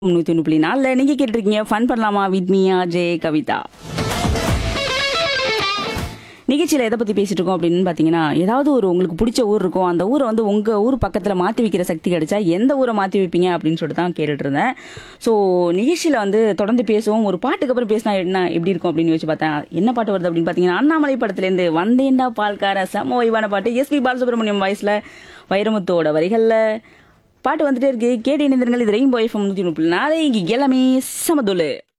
நூற்றி ஒன்று புள்ளி நாலில் நீங்கள் கேட்டிருக்கீங்க ஃபன் பண்ணலாமா வித் மீ ஜே கவிதா நிகழ்ச்சியில் எதை பற்றி பேசிட்டு இருக்கோம் அப்படின்னு பார்த்தீங்கன்னா ஏதாவது ஒரு உங்களுக்கு பிடிச்ச ஊர் இருக்கும் அந்த ஊரை வந்து உங்கள் ஊர் பக்கத்தில் மாற்றி வைக்கிற சக்தி கிடைச்சா எந்த ஊரை மாற்றி வைப்பீங்க அப்படின்னு சொல்லிட்டு தான் கேட்டுட்டு இருந்தேன் ஸோ நிகழ்ச்சியில் வந்து தொடர்ந்து பேசுவோம் ஒரு பாட்டுக்கு அப்புறம் பேசினா என்ன எப்படி இருக்கும் அப்படின்னு யோசிச்சு பார்த்தேன் என்ன பாட்டு வருது அப்படின்னு பார்த்தீங்கன்னா அண்ணாமலை படத்துலேருந்து வந்தேண்டா பால்கார செம்ம வைவான பாட்டு எஸ்பி பாலசுப்ரமணியம் வாய்ஸில் வைரமுத்தோட வரிகளில் பாட்டு வந்துட்டே இருக்கு கேட்டு இணைந்திருங்கள் இது ரெயின்போ எஃப்எம் நூற்றி முப்பது நாளை இங்கே எல்லாமே சமதுல்லு